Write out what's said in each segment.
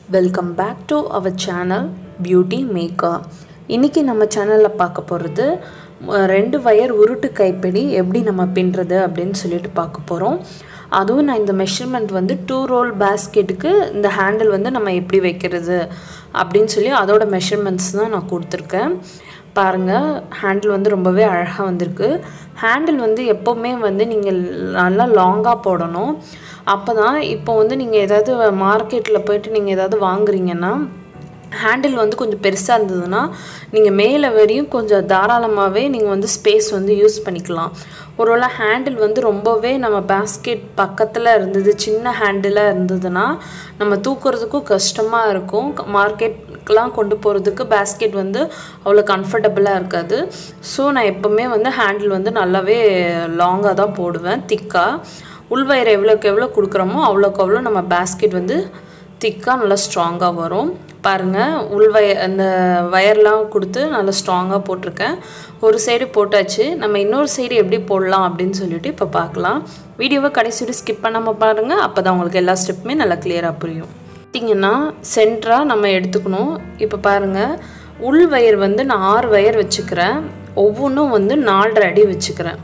welcome back to our channel beauty maker இன்றைக்கி நம்ம சேனலில் பார்க்க போகிறது ரெண்டு வயர் உருட்டு கைப்பிடி எப்படி நம்ம பின்னுறது அப்படின்னு சொல்லிட்டு பார்க்க போகிறோம் அதுவும் நான் இந்த மெஷர்மெண்ட் வந்து டூ ரோல் பேஸ்கெட்டுக்கு இந்த ஹேண்டில் வந்து நம்ம எப்படி வைக்கிறது அப்படின்னு சொல்லி அதோட மெஷர்மெண்ட்ஸ் தான் நான் கொடுத்துருக்கேன் பாருங்கள் ஹேண்டில் வந்து ரொம்பவே அழகாக வந்திருக்கு ஹேண்டில் வந்து எப்போவுமே வந்து நீங்கள் நல்லா லாங்காக போடணும் அப்போ தான் இப்போ வந்து நீங்கள் ஏதாவது மார்க்கெட்டில் போயிட்டு நீங்கள் ஏதாவது வாங்குறீங்கன்னா ஹேண்டில் வந்து கொஞ்சம் பெருசாக இருந்ததுன்னா நீங்கள் மேலே வரையும் கொஞ்சம் தாராளமாகவே நீங்கள் வந்து ஸ்பேஸ் வந்து யூஸ் பண்ணிக்கலாம் ஒருவேளை ஹேண்டில் வந்து ரொம்பவே நம்ம பேஸ்கெட் பக்கத்தில் இருந்தது சின்ன ஹேண்டிலாக இருந்ததுன்னா நம்ம தூக்குறதுக்கும் கஷ்டமாக இருக்கும் மார்க்கெட்லாம் கொண்டு போகிறதுக்கு பேஸ்கெட் வந்து அவ்வளோ கம்ஃபர்டபுளாக இருக்காது ஸோ நான் எப்போவுமே வந்து ஹேண்டில் வந்து நல்லாவே லாங்காக தான் போடுவேன் திக்காக உள்வயர் எவ்வளோக்கு எவ்வளோ கொடுக்குறோமோ அவ்வளோக்கு அவ்வளோ நம்ம பேஸ்கெட் வந்து திக்காக நல்லா ஸ்ட்ராங்காக வரும் பாருங்கள் உள்வய அந்த வயர்லாம் கொடுத்து நல்லா ஸ்ட்ராங்காக போட்டிருக்கேன் ஒரு சைடு போட்டாச்சு நம்ம இன்னொரு சைடு எப்படி போடலாம் அப்படின்னு சொல்லிட்டு இப்போ பார்க்கலாம் வீடியோவை கடைசி வரை ஸ்கிப் பண்ணாமல் பாருங்கள் அப்போ தான் உங்களுக்கு எல்லா ஸ்டெப்புமே நல்லா கிளியராக புரியும் பார்த்திங்கன்னா சென்டராக நம்ம எடுத்துக்கணும் இப்போ பாருங்கள் உள் வயர் வந்து நான் ஆறு வயர் வச்சுக்கிறேன் ஒவ்வொன்றும் வந்து நாலரை அடி வச்சுக்கிறேன்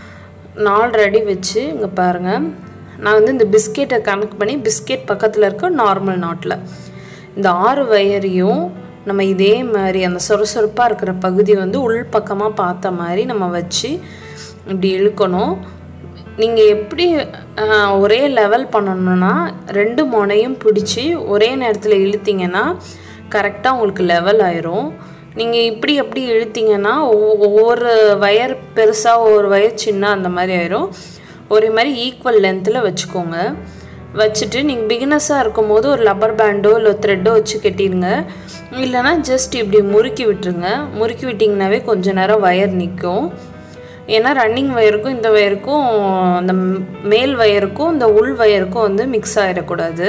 நாலரை அடி வச்சு இங்கே பாருங்கள் நான் வந்து இந்த பிஸ்கெட்டை கணக்கு பண்ணி பிஸ்கெட் பக்கத்தில் இருக்க நார்மல் நாட்டில் இந்த ஆறு வயரையும் நம்ம இதே மாதிரி அந்த சொரசொரப்பாக இருக்கிற பகுதி வந்து உள் பக்கமாக பார்த்த மாதிரி நம்ம வச்சு இப்படி இழுக்கணும் நீங்கள் எப்படி ஒரே லெவல் பண்ணணுன்னா ரெண்டு முனையும் பிடிச்சி ஒரே நேரத்தில் இழுத்தீங்கன்னா கரெக்டாக உங்களுக்கு லெவல் ஆயிரும் நீங்கள் இப்படி எப்படி இழுத்தீங்கன்னா ஒவ்வொரு வயர் பெருசாக ஒவ்வொரு வயர் சின்ன அந்த மாதிரி ஆயிரும் ஒரே மாதிரி ஈக்குவல் லென்த்தில் வச்சுக்கோங்க வச்சுட்டு நீங்கள் பிகினஸாக இருக்கும் போது ஒரு லப்பர் பேண்டோ இல்லை த்ரெட்டோ வச்சு கட்டிடுங்க இல்லைனா ஜஸ்ட் இப்படி முறுக்கி விட்டுருங்க முறுக்கி விட்டிங்கனாவே கொஞ்ச நேரம் வயர் நிற்கும் ஏன்னா ரன்னிங் வயருக்கும் இந்த வயருக்கும் அந்த மேல் வயருக்கும் இந்த உள் வயருக்கும் வந்து மிக்ஸ் ஆகிடக்கூடாது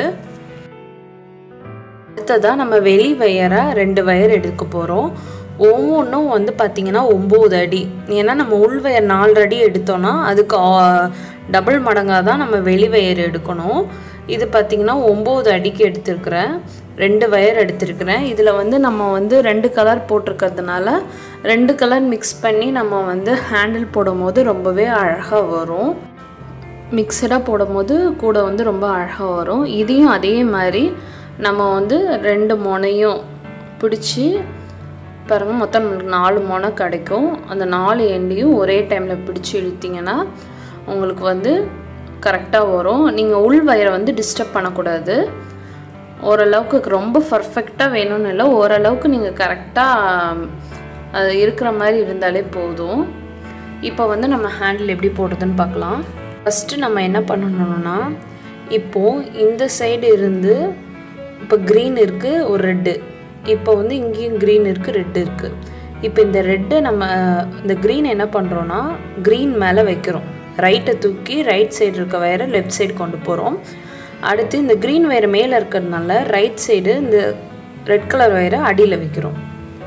அடுத்ததாக நம்ம வெளி வயராக ரெண்டு வயர் எடுக்க போகிறோம் ஒவ்வொன்றும் வந்து பார்த்திங்கன்னா ஒம்பது அடி ஏன்னா நம்ம உள் வயர் நாலு அடி எடுத்தோன்னா அதுக்கு டபுள் மடங்காக தான் நம்ம வெளி வயர் எடுக்கணும் இது பார்த்திங்கன்னா ஒம்பது அடிக்கு எடுத்திருக்கிறேன் ரெண்டு வயர் எடுத்திருக்கிறேன் இதில் வந்து நம்ம வந்து ரெண்டு கலர் போட்டிருக்கிறதுனால ரெண்டு கலர் மிக்ஸ் பண்ணி நம்ம வந்து ஹேண்டில் போடும் போது ரொம்பவே அழகாக வரும் மிக்சடாக போடும் போது கூட வந்து ரொம்ப அழகாக வரும் இதையும் அதே மாதிரி நம்ம வந்து ரெண்டு முனையும் பிடிச்சி பாருங்கள் மொத்தம் நம்மளுக்கு நாலு முனை கிடைக்கும் அந்த நாலு எண்டையும் ஒரே டைமில் பிடிச்சி இழுத்திங்கன்னா உங்களுக்கு வந்து கரெக்டாக வரும் நீங்கள் உள் வயரை வந்து டிஸ்டர்ப் பண்ணக்கூடாது ஓரளவுக்கு ரொம்ப பர்ஃபெக்டாக வேணும்னு இல்லை ஓரளவுக்கு நீங்கள் கரெக்டாக அது இருக்கிற மாதிரி இருந்தாலே போதும் இப்போ வந்து நம்ம ஹேண்டில் எப்படி போடுறதுன்னு பார்க்கலாம் ஃபஸ்ட்டு நம்ம என்ன பண்ணணும்னா இப்போது இந்த சைடு இருந்து இப்போ க்ரீன் இருக்குது ஒரு ரெட்டு இப்போ வந்து இங்கேயும் க்ரீன் இருக்குது ரெட்டு இருக்குது இப்போ இந்த ரெட்டை நம்ம இந்த க்ரீன் என்ன பண்ணுறோன்னா க்ரீன் மேலே வைக்கிறோம் ரைட்டை தூக்கி ரைட் சைடு இருக்க வயரை லெஃப்ட் சைடு கொண்டு போகிறோம் அடுத்து இந்த க்ரீன் வயர் மேலே இருக்கிறதுனால ரைட் சைடு இந்த ரெட் கலர் வயரை அடியில் வைக்கிறோம்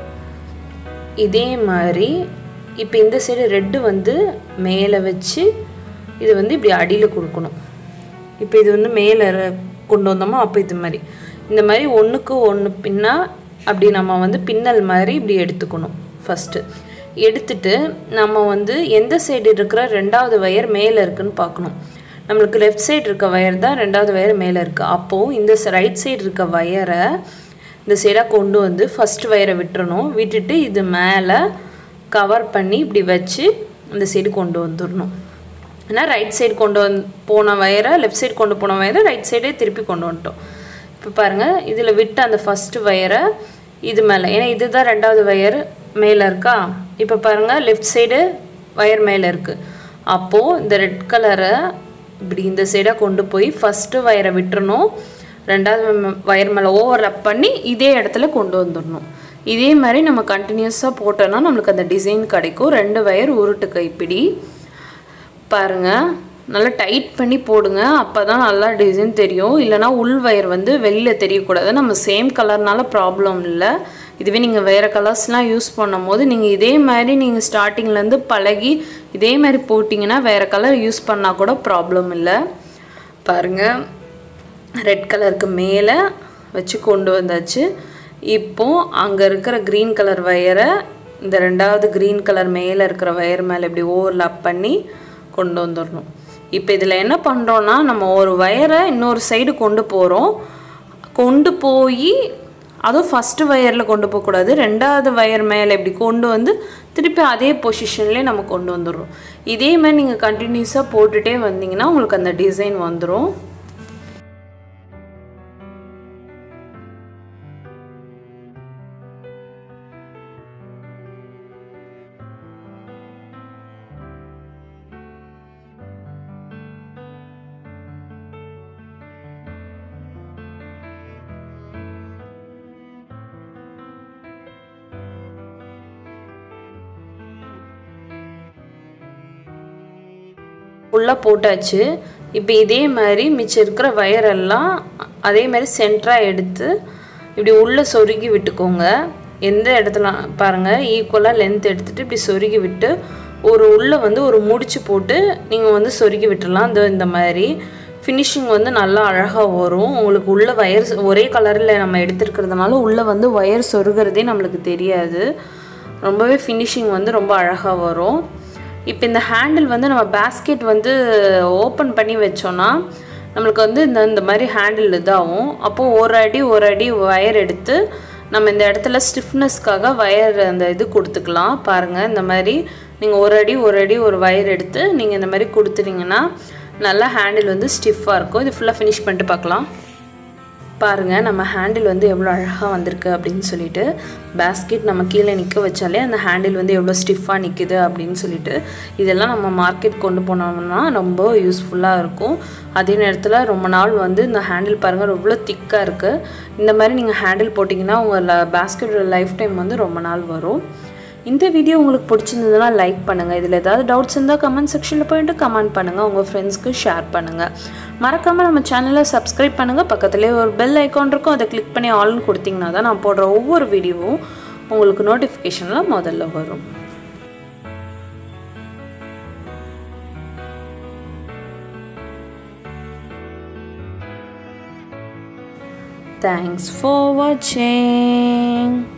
இதே மாதிரி இப்போ இந்த சைடு ரெட்டு வந்து மேலே வச்சு இது வந்து இப்படி அடியில் கொடுக்கணும் இப்போ இது வந்து மேலே கொண்டு வந்தோமோ அப்போ இது மாதிரி இந்த மாதிரி ஒன்றுக்கு ஒன்று பின்னா அப்படி நம்ம வந்து பின்னல் மாதிரி இப்படி எடுத்துக்கணும் ஃபஸ்ட்டு எடுத்துட்டு நம்ம வந்து எந்த சைடு இருக்கிற ரெண்டாவது வயர் மேலே இருக்குன்னு பார்க்கணும் நம்மளுக்கு லெஃப்ட் சைடு இருக்க வயர் தான் ரெண்டாவது வயர் மேலே இருக்குது அப்போது இந்த ரைட் சைடு இருக்க வயரை இந்த சைடாக கொண்டு வந்து ஃபஸ்ட்டு வயரை விட்டுறணும் விட்டுட்டு இது மேலே கவர் பண்ணி இப்படி வச்சு இந்த சைடு கொண்டு வந்துடணும் ஏன்னா ரைட் சைடு கொண்டு வந்து போன வயரை லெஃப்ட் சைடு கொண்டு போன வயரை ரைட் சைடே திருப்பி கொண்டு வந்துட்டோம் இப்போ பாருங்கள் இதில் விட்டு அந்த ஃபஸ்ட்டு வயரை இது மேலே ஏன்னா இதுதான் ரெண்டாவது வயர் மேலே இருக்கா இப்போ பாருங்கள் லெஃப்ட் சைடு வயர் மேலே இருக்குது அப்போது இந்த ரெட் கலரை இப்படி இந்த சைடாக கொண்டு போய் ஃபஸ்ட்டு வயரை விட்டுறணும் ரெண்டாவது வயர் மேலே ஓவர்லப் பண்ணி இதே இடத்துல கொண்டு வந்துடணும் இதே மாதிரி நம்ம கண்டினியூஸாக போட்டோன்னா நம்மளுக்கு அந்த டிசைன் கிடைக்கும் ரெண்டு வயர் உருட்டு கைப்பிடி பாருங்கள் நல்லா டைட் பண்ணி போடுங்க அப்போ தான் நல்லா டிசைன் தெரியும் இல்லைனா உள் வயர் வந்து வெளியில் தெரியக்கூடாது நம்ம சேம் கலர்னால ப்ராப்ளம் இல்லை இதுவே நீங்கள் வேறு கலர்ஸ்லாம் யூஸ் பண்ணும் போது நீங்கள் இதே மாதிரி நீங்கள் ஸ்டார்டிங்லேருந்து பழகி இதே மாதிரி போட்டிங்கன்னா வேறு கலர் யூஸ் பண்ணால் கூட ப்ராப்ளம் இல்லை பாருங்கள் ரெட் கலருக்கு மேலே வச்சு கொண்டு வந்தாச்சு இப்போ அங்கே இருக்கிற க்ரீன் கலர் வயரை இந்த ரெண்டாவது க்ரீன் கலர் மேலே இருக்கிற வயர் மேலே இப்படி ஓவர்லாப் பண்ணி கொண்டு வந்துடணும் இப்போ இதில் என்ன பண்ணுறோன்னா நம்ம ஒரு வயரை இன்னொரு சைடு கொண்டு போகிறோம் கொண்டு போய் அதுவும் ஃபஸ்ட்டு வயரில் கொண்டு போகக்கூடாது ரெண்டாவது வயர் மேலே இப்படி கொண்டு வந்து திருப்பி அதே பொசிஷன்லேயே நம்ம கொண்டு வந்துடுறோம் இதே மாதிரி நீங்கள் கண்டினியூஸாக போட்டுகிட்டே வந்தீங்கன்னா உங்களுக்கு அந்த டிசைன் வந்துடும் ஃபுல்லாக போட்டாச்சு இப்போ இதே மாதிரி மிச்சம் இருக்கிற வயரெல்லாம் அதே மாதிரி சென்டராக எடுத்து இப்படி உள்ளே சொருகி விட்டுக்கோங்க எந்த இடத்துல பாருங்கள் ஈக்குவலாக லென்த் எடுத்துகிட்டு இப்படி சொருகி விட்டு ஒரு உள்ளே வந்து ஒரு முடிச்சு போட்டு நீங்கள் வந்து சொருகி விட்டுடலாம் இந்த இந்த மாதிரி ஃபினிஷிங் வந்து நல்லா அழகாக வரும் உங்களுக்கு உள்ள வயர் ஒரே கலரில் நம்ம எடுத்துருக்கிறதுனால உள்ளே வந்து ஒயர் சொருகிறதே நம்மளுக்கு தெரியாது ரொம்பவே ஃபினிஷிங் வந்து ரொம்ப அழகாக வரும் இப்போ இந்த ஹேண்டில் வந்து நம்ம பேஸ்கெட் வந்து ஓப்பன் பண்ணி வச்சோன்னா நம்மளுக்கு வந்து இந்த இந்த மாதிரி ஹேண்டில் இதாகும் அப்போது ஒரு அடி ஒரு அடி ஒயர் எடுத்து நம்ம இந்த இடத்துல ஸ்டிஃப்னஸ்க்காக வயர் அந்த இது கொடுத்துக்கலாம் பாருங்கள் இந்த மாதிரி நீங்கள் ஒரு அடி ஒரு அடி ஒரு வயர் எடுத்து நீங்கள் இந்த மாதிரி கொடுத்துட்டீங்கன்னா நல்லா ஹேண்டில் வந்து ஸ்டிஃபாக இருக்கும் இது ஃபுல்லாக ஃபினிஷ் பண்ணிட்டு பார்க்கலாம் பாருங்கள் நம்ம ஹேண்டில் வந்து எவ்வளோ அழகாக வந்திருக்கு அப்படின்னு சொல்லிட்டு பேஸ்கெட் நம்ம கீழே நிற்க வச்சாலே அந்த ஹேண்டில் வந்து எவ்வளோ ஸ்டிஃபாக நிற்குது அப்படின்னு சொல்லிட்டு இதெல்லாம் நம்ம மார்க்கெட் கொண்டு போனோம்னா ரொம்ப யூஸ்ஃபுல்லாக இருக்கும் அதே நேரத்தில் ரொம்ப நாள் வந்து இந்த ஹேண்டில் பாருங்கள் எவ்வளோ திக்காக இருக்குது இந்த மாதிரி நீங்கள் ஹேண்டில் போட்டிங்கன்னா உங்கள் பேஸ்கெட்டோட லைஃப் டைம் வந்து ரொம்ப நாள் வரும் இந்த வீடியோ உங்களுக்கு பிடிச்சிருந்ததுன்னா லைக் பண்ணுங்கள் இதில் ஏதாவது டவுட்ஸ் இருந்தால் கமெண்ட் செக்ஷனில் போயிட்டு கமெண்ட் பண்ணுங்கள் உங்கள் ஃப்ரெண்ட்ஸ்க்கு ஷேர் பண்ணுங்கள் மறக்காமல் நம்ம சேனலை சப்ஸ்கிரைப் பண்ணுங்கள் பக்கத்துலேயே ஒரு பெல் ஐக்கான் இருக்கும் அதை கிளிக் பண்ணி ஆல்னு கொடுத்தீங்கன்னா தான் நான் போடுற ஒவ்வொரு வீடியோவும் உங்களுக்கு நோட்டிஃபிகேஷனில் முதல்ல வரும் தேங்க்ஸ் ஃபார் வாட்சிங்